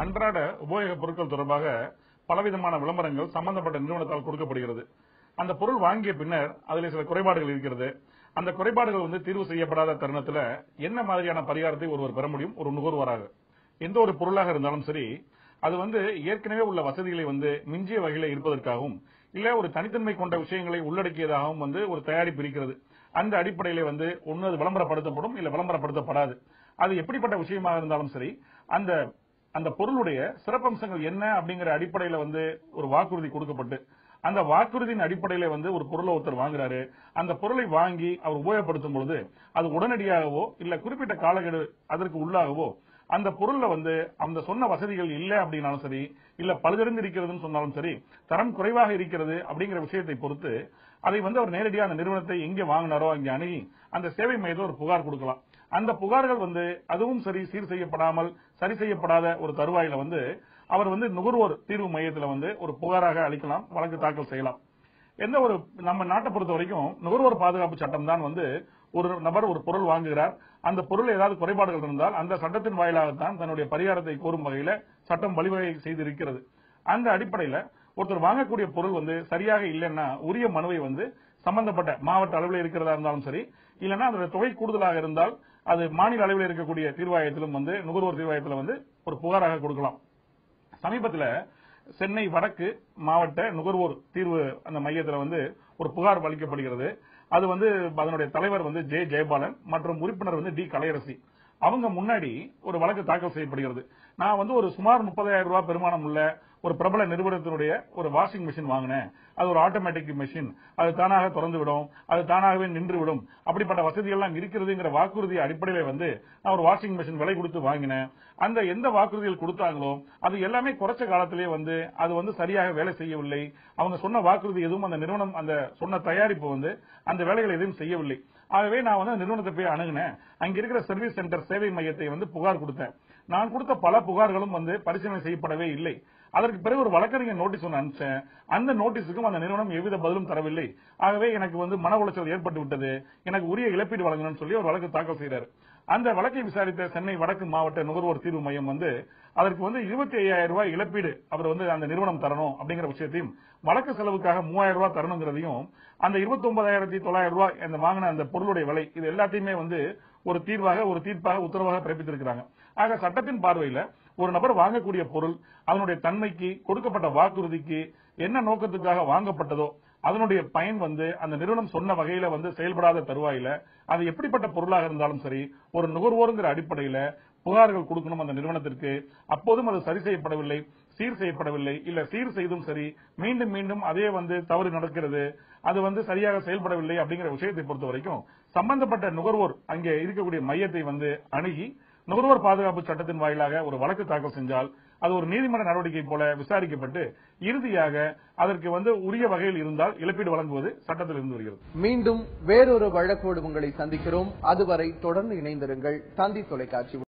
அன்றாட உபயோக பொருட்கள் தொடர்பாக பலவிதமான விளம்பரங்கள் சம்பந்தப்பட்ட நிறுவனத்தால் கொடுக்கப்படுகிறது அந்த பொருள் வாங்கிய பின்னர் அதில் சில குறைபாடுகள் இருக்கிறது அந்த குறைபாடுகள் வந்து தீர்வு செய்யப்படாத தருணத்துல என்ன மாதிரியான பரிகாரத்தை ஒருவர் பெற முடியும் ஒரு நுகர்வோராக எந்த ஒரு பொருளாக இருந்தாலும் சரி அது வந்து ஏற்கனவே உள்ள வசதிகளை வந்து மிஞ்சிய வகையில இருப்பதற்காகவும் இல்ல ஒரு தனித்தன்மை கொண்ட விஷயங்களை உள்ளடக்கியதாகவும் வந்து ஒரு தயாரிப்பு இருக்கிறது அந்த அடிப்படையில வந்து ஒன்னு அது விளம்பரப்படுத்தப்படும் இல்ல விளம்பரப்படுத்தப்படாது அது எப்படிப்பட்ட விஷயமாக இருந்தாலும் சரி அந்த அந்த பொருளுடைய சிறப்பம்சங்கள் என்ன அப்படிங்கிற அடிப்படையில வந்து ஒரு வாக்குறுதி கொடுக்கப்பட்டு அந்த வாக்குறுதியின் அடிப்படையில வந்து ஒரு பொருளை ஒருத்தர் வாங்குறாரு அந்த பொருளை வாங்கி அவர் உபயோகப்படுத்தும் பொழுது அது உடனடியாகவோ இல்ல குறிப்பிட்ட காலக்கெடு அதற்கு உள்ளாகவோ அந்த பொருள்ல வந்து அந்த சொன்ன வசதிகள் இல்ல அப்படின்னாலும் சரி இல்ல பழுதடைந்து இருக்கிறதுன்னு சொன்னாலும் சரி தரம் குறைவாக இருக்கிறது அப்படிங்கிற விஷயத்தை பொறுத்து அதை வந்து அவர் நேரடியாக அந்த நிறுவனத்தை எங்க வாங்கினாரோ அங்கே அணுகி அந்த சேவை மையத்தில் ஒரு புகார் கொடுக்கலாம் அந்த புகார்கள் வந்து அதுவும் சரி சீர் செய்யப்படாமல் சரி செய்யப்படாத ஒரு தருவாயில வந்து அவர் வந்து நுகர்வோர் தீர்வு மையத்தில் வந்து ஒரு புகாராக அளிக்கலாம் வழக்கு தாக்கல் செய்யலாம் எந்த ஒரு நம்ம நாட்டை பொறுத்த வரைக்கும் நுகர்வோர் பாதுகாப்பு சட்டம் தான் வந்து ஒரு நபர் ஒரு பொருள் வாங்குகிறார் அந்த பொருள் ஏதாவது குறைபாடுகள் இருந்தால் அந்த சட்டத்தின் வாயிலாகத்தான் தன்னுடைய பரிகாரத்தை கோரும் வகையில சட்டம் வழிவகை செய்திருக்கிறது அந்த அடிப்படையில ஒருத்தர் வாங்கக்கூடிய பொருள் வந்து சரியாக இல்லைன்னா உரிய மனுவை வந்து சம்பந்தப்பட்ட மாவட்ட அளவில் இருக்கிறதா இருந்தாலும் சரி இல்லைன்னா அதோட தொகை கூடுதலாக இருந்தால் அது மாநில அளவில் இருக்கக்கூடிய தீர்வாயத்திலும் வந்து நுகர்வோர் தீர்வாயத்தில் வந்து ஒரு புகாராக கொடுக்கலாம் சமீபத்தில் சென்னை வடக்கு மாவட்ட நுகர்வோர் தீர்வு அந்த மையத்தில் வந்து ஒரு புகார் அளிக்கப்படுகிறது அது வந்து அதனுடைய தலைவர் வந்து ஜே ஜெயபாலன் மற்றும் உறுப்பினர் வந்து டி கலையரசி அவங்க முன்னாடி ஒரு வழக்கு தாக்கல் செய்யப்படுகிறது நான் வந்து ஒரு சுமார் முப்பதாயிரம் ரூபாய் பெருமானம் உள்ள ஒரு பிரபல நிறுவனத்தினுடைய ஒரு வாஷிங் மிஷின் வாங்கினேன் அது ஒரு ஆட்டோமேட்டிக் மிஷின் அது தானாக திறந்து விடும் அது தானாகவே நின்று விடும் அப்படிப்பட்ட வசதிகள் எல்லாம் இருக்கிறதுங்கிற வாக்குறுதி அடிப்படையில வந்து நான் ஒரு வாஷிங் மிஷின் விலை கொடுத்து வாங்கினேன் அந்த எந்த வாக்குறுதிகள் கொடுத்தாங்களோ அது எல்லாமே குறைச்ச காலத்திலேயே வந்து அது வந்து சரியாக வேலை செய்யவில்லை அவங்க சொன்ன வாக்குறுதி எதுவும் அந்த நிறுவனம் அந்த சொன்ன தயாரிப்பு வந்து அந்த வேலைகளை எதுவும் செய்யவில்லை ஆகவே நான் வந்து அந்த நிறுவனத்தை போய் அணுகினேன் அங்க இருக்கிற சர்வீஸ் சென்டர் சேவை மையத்தை வந்து புகார் கொடுத்தேன் நான் கொடுத்த பல புகார்களும் வந்து பரிசீலனை செய்யப்படவே இல்லை அதற்கு பிறகு ஒரு வழக்கறிஞர் நோட்டீஸ் ஒன்று அனுப்பிச்சேன் அந்த நோட்டீஸுக்கும் அந்த நிறுவனம் எவ்வித பதிலும் தரவில்லை ஆகவே எனக்கு வந்து மன உளைச்சல் ஏற்பட்டு விட்டது எனக்கு உரிய இழப்பீடு வழங்கணும்னு சொல்லி ஒரு வழக்கு தாக்கல் செய்தார் அந்த வழக்கை விசாரித்த சென்னை வடக்கு மாவட்ட நுகர்வோர் தீர்வு மையம் வந்து அதற்கு வந்து இருபத்தி ஐயாயிரம் ரூபாய் இழப்பீடு அவர் வந்து அந்த நிறுவனம் தரணும் அப்படிங்கிற விஷயத்தையும் வழக்கு செலவுக்காக மூவாயிரம் ரூபாய் தரணுங்கிறதையும் அந்த இருபத்தி ஒன்பதாயிரத்தி தொள்ளாயிரம் ரூபாய் அந்த வாங்கின அந்த பொருளுடைய விலை இது எல்லாத்தையுமே வந்து ஒரு தீர்வாக ஒரு தீர்ப்பாக உத்தரவாக பிறப்பித்திருக்கிறாங்க ஆக சட்டத்தின் பார்வையில ஒரு நபர் வாங்கக்கூடிய பொருள் அதனுடைய தன்மைக்கு கொடுக்கப்பட்ட வாக்குறுதிக்கு என்ன நோக்கத்துக்காக வாங்கப்பட்டதோ அதனுடைய பயன் வந்து அந்த நிறுவனம் சொன்ன வகையில வந்து செயல்படாத தருவாயில அது எப்படிப்பட்ட பொருளாக இருந்தாலும் சரி ஒரு நுகர்வோருங்கிற அடிப்படையில புகார்கள் கொடுக்கணும் அந்த நிறுவனத்திற்கு அப்போதும் அது சரி செய்யப்படவில்லை சீர் செய்யப்படவில்லை இல்ல சீர் செய்தும் சரி மீண்டும் மீண்டும் அதே வந்து தவறு நடக்கிறது அது வந்து சரியாக செயல்படவில்லை அப்படிங்கிற விஷயத்தை பொறுத்த வரைக்கும் சம்பந்தப்பட்ட நுகர்வோர் அங்கே இருக்கக்கூடிய மையத்தை வந்து அணுகி நுகர்வோர் பாதுகாப்பு சட்டத்தின் வாயிலாக ஒரு வழக்கு தாக்கல் செஞ்சால் அது ஒரு நீதிமன்ற நடவடிக்கை போல விசாரிக்கப்பட்டு இறுதியாக அதற்கு வந்து உரிய வகையில் இருந்தால் இழப்பீடு வழங்குவது சட்டத்தில் இருந்து வருகிறது மீண்டும் வேறொரு வழக்கோடு உங்களை சந்திக்கிறோம் அதுவரை தொடர்ந்து இணைந்திருங்கள் தந்தி தொலைக்காட்சி